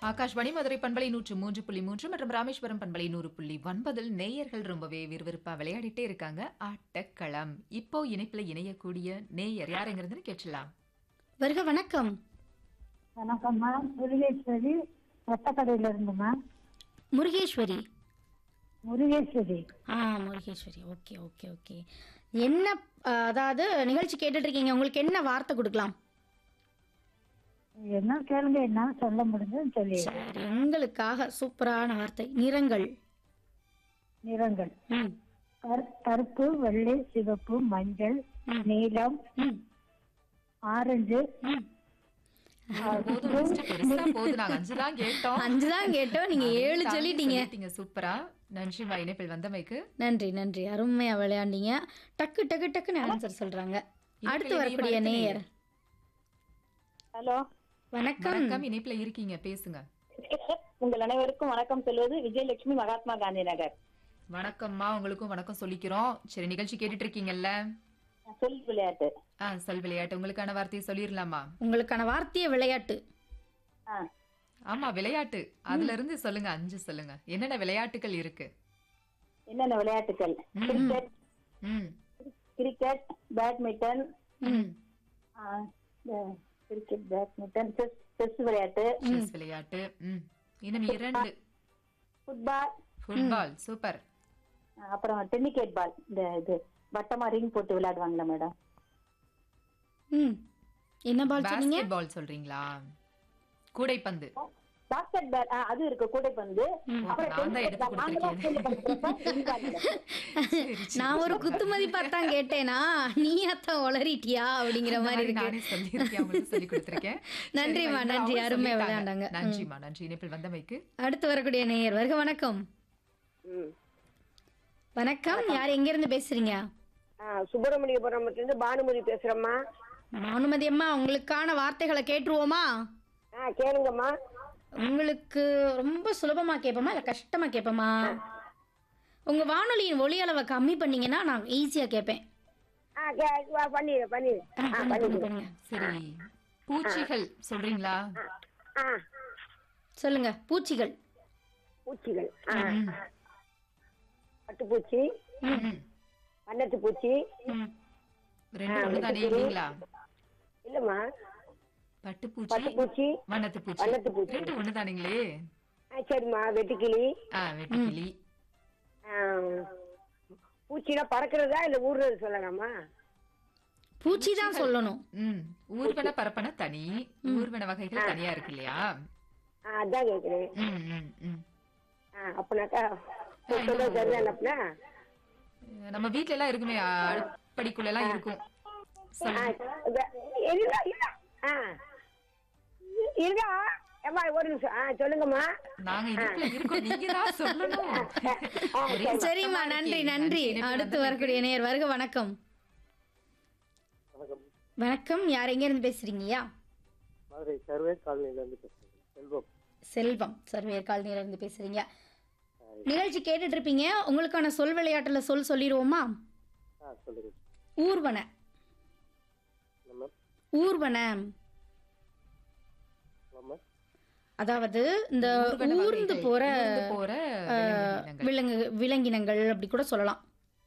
ஆகாஷ்வாணி மதுரை பண்பலை நூற்று மூன்று புள்ளி மூன்று மற்றும் ராமேஸ்வரம் பண்பலை நூறு புள்ளி ஒன்பதில் நேயர்கள் ரொம்பவே விறுவிறுப்பா விளையாடிட்டே இருக்காங்க ஆட்டக்களம் இப்போ இணைப்புல இணையக்கூடிய நேயர் யாருங்கிறதுன்னு கேட்கலாம் வருக வணக்கம் வணக்கம்மா முருகேஸ்வரி ஒத்தக்கடையில இருந்துமா முருகேஸ்வரி முருகேஸ்வரி ஆ முருகேஸ்வரி ஓகே ஓகே ஓகே என்ன ஆ, அதாவது நிகழ்ச்சி கேட்டுட்டு இருக்கீங்க உங்களுக்கு என்ன வார்த்தை கொடுக்கலாம் என்ன கேளுங்க என்ன சொல்ல முடிஞ்சதுன்னு சொல்லி சரி உங்களுக்காக சூப்பரான வார்த்தை நிறங்கள் நிறங்கள் ம் கரு- கருப்பு வெள்ளை சிவப்பு மஞ்சள் ம். நீலம் ம் ஆரஞ்சு ம் போதும் list பெருசா போகுது நாங்க அஞ்சு தான் கேட்டோம் அஞ்சு தான் கேட்டோம் நீங்க ஏழு தாண்டி சொல்லிட்டீங்க சொல்லிட்டீங்க சூப்பரா நன்றிமா இணைப்பில் வந்தமைக்கு நன்றி நன்றி அருமையா விளையாண்டீங்க டக்கு டக்கு டக்குன்னு ஆன்சர் சொல்றாங்க அடுத்து வரக்கூடிய அடுத்த நேயர் ஹலோ வணக்கம் வணக்கம் இணைப்புல இருக்கீங்க பேசுங்க உங்கள் அனைவருக்கும் வணக்கம் சொல்வது விஜயலட்சுமி மகாத்மா காந்தி நகர் வணக்கம்மா உங்களுக்கும் வணக்கம் சொல்லிக்கிறோம் சரி நிகழ்ச்சி கேட்டுட்டு இருக்கீங்கல்ல சொல் விளையாட்டு ஆ சொல் விளையாட்டு உங்களுக்கான வார்த்தையை சொல்லிடலாமா உங்களுக்கான வார்த்தைய விளையாட்டு ஆ, ஆமா விளையாட்டு அதுல இருந்து சொல்லுங்க அஞ்சு சொல்லுங்க என்னென்ன விளையாட்டுகள் இருக்கு என்னென்ன விளையாட்டுகள் கிரிக்கெட் ம் கிரிக்கெட் பேட்மிண்டன் ம் ஆ, இந்த கிரிக்கெட் பேட்மிண்டன் செஸ் செஸ் விளையாட்டு செஸ் விளையாட்டு ம் இன்னும் இரண்டு ஃபுட்பால் ஃபுட்பால் சூப்பர் ஆ, அப்புறம் டென்னிகேட் பால் இந்த இது வட்டமா ரிங் போட்டு விளையாடுவாங்களா மேடம் ம் என்ன பால் சொன்னீங்க பாஸ்கெட் பால் சொல்றீங்களா கூடைப்பந்து பாஸ்கெட் பால் ஆ, அது இருக்கு கூடைப்பந்து ம். அப்புறம் நான் தான் tennis எடுத்து ball. நாங்க தான் கொடுத்திருக்கேன். சொல்லி கொடுத்திருக்கோம். நான் ஒரு குத்துமதி தான் கேட்டேனா நீ அத்தான் உளறிட்டியா அப்படிங்கிற அந்த மாதிரி மாதிரி இருக்கு நானே சொல்லியிருக்கேன் உங்களுக்கு சொல்லி கொடுத்திருக்கேன் நன்றிம்மா, சரிம்மா, நன்றி. அவங்க அருமையா சொல்லிட்டாங்க. விளையாண்டாங்க. ம். நன்றிம்மா நன்றி இணைப்பில் வந்தமைக்கு அடுத்து வரக்கூடிய நேயர் வருக வணக்கம் ம். வணக்கம் யார் எங்க இருந்து பேசுறீங்க ஆ, சுப்பிரமணியபுரம்லேருந்து பானுமதி பேசுறேம்மா பானுமதி அம்மா உங்களுக்கான வார்த்தைகளை கேட்டுருவோமா ஆ கேளுங்கம்மா உங்களுக்கு ரொம்ப சுலபமா கேட்போமா இல்ல கஷ்டமா கேட்போமா உங்க வானொலியின் ஒலி அளவை கம்மி பண்ணீங்கன்னா நான் ஈஸியா கேட்பேன் ஆ கே வா, பண்ணிடு பண்ணிடு ஆ, பண்ணி, பண்ணி, பண்ணுங்க சரி பூச்சிகள் சொல்றீங்களா ஆ சொல்லுங்க பூச்சிகள் பூச்சிகள் ஆ ம். பட்டுப்பூச்சி ம். வண்ணத்து பூச்சி ம். ரெண்டு ஒண்ணுதானே இல்லீங்களா இல்லம்மா பட்டுப்பூச்சி பட்டுப்பூச்சி வண்ணத்து பூச்சி வண்ணத்து பூச்சி. ரெண்டு ஒண்ணுதானுங்களே ஆ சரிம்மா வெட்டுக்கிளி ஆ வெட்டுக்கிளி ஆ, பூச்சினா பறக்கிறதா இல்ல ஊர்றது சொல்லலாமா பூச்சி தான் சொல்லணும் ம் ஊர்வன பரப்பன தனி ஊர்வன வகைகள் தனியா இருக்கு இல்லையா ஆ அதான் கேட்குறேன் ம் ம் ம் ஆ அப்படின்னாக்கா சொல்றது சரிதான் அப்படின்னா நம்ம வீட்ல எல்லாம் இருக்குமே அடுப்படிக்குள்ள எல்லாம் இருக்கும் ஆ சொல்லுங்க. இத- இல்ல இல்ல ஆ இருக்கா ஏம்மா ஒரு நிமிஷம் ஆ சொல்லுங்கம்மா நாங்க இதுக்குள்ள இருக்கோம் நீங்க தான் சொல்லணும் ஒரே சரிம்மா சத்தமா நன்றி இருக்கே. நன்றி இணைப்பில் அடுத்து வந்தமைக்கு. வரக்கூடிய நேயர் வருக வணக்கம் வணக்கம் யார் எங்க இருந்து பேசுறீங்கயா மதுரை சர்வே காலனிலேருந்து பேசுகிறேன் செல்வம் செல்வம் சர்வேர் காலனியில இருந்து பேசுறீங்க நிகழ்ச்சி கேட்டுட்டு இருப்பீங்க உங்களுக்கான சொல் விளையாட்டுல சொல் சொல்லிடுவோமா ஆ சொல்லுங்க ஊர்வன நம்ம ஊர்வன நம்ம அதாவது இந்த ஊர்வன ஊர்ந்து வகைகள், போற ஊர்ந்து போற விலங்கினங்கள். விலங்கு விலங்கினங்கள் அப்படி கூட சொல்லலாம்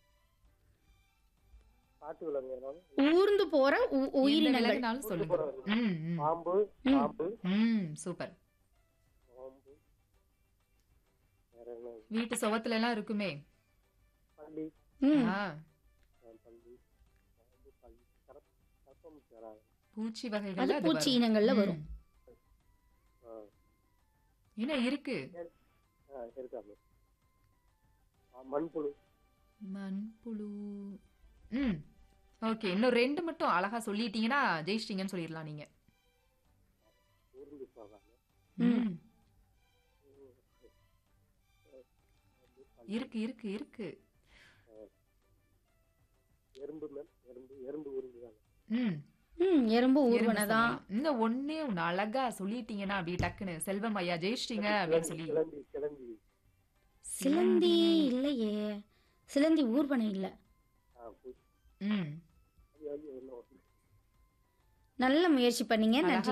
காட்டு விலங்குனாலும் ஊர்ந்து போற உ- எந்த உயிரினங்கள் விலங்குனாலும் சொல்லுங்க ம் ம். பாம்பு பாம்பு ம் சூப்பர் பாம்பு வேற என்ன வீட்டு சுவத்துல எல்லாம் இருக்குமே பள்ளி ம் ஆ, ஆ, பள்ளி பாம்பு பள்ளி கரப் கரப்பமுச்சி வராது பூச்சி அது வகைகள் பூச்சி இனங்கள்ல வரும் ஆ என்ன இருக்கு ஆ இருக்காம ஆ மண்புழு மண்புழு ம் ஓகே இன்னும் ரெண்டு மட்டும் அழகா சொல்லிட்டீங்கன்னா ஜெயிச்சிட்டீங்கன்னு சொல்லிடலாம் நீங்க ஊர்ந்து போகாம ம் இருக்கு இருக்கு இருக்கு எறும்பு மேம் எறும்பு எறும்பு உருண்டு தானே ம் ம் எறும்பு இருங்க ஊர்வன தான் சொல்லலாம். இன்னும் ஒண்ணே ஒண்ணு அழகா சொல்லிட்டீங்கன்னா அப்படியே டக்குன்னு செல்வம் ஐயா ஜெயிச்சிட்டீங்க அப்படின்னு சொல்லி கிளம்பி கிளம்பி சிலந்தி இல்லையே சிலந்தி ஊர்வன இல்ல ஆ பூச்சி ம் அது வந்து என்ன நல்ல முயற்சி பண்ணீங்க நன்றி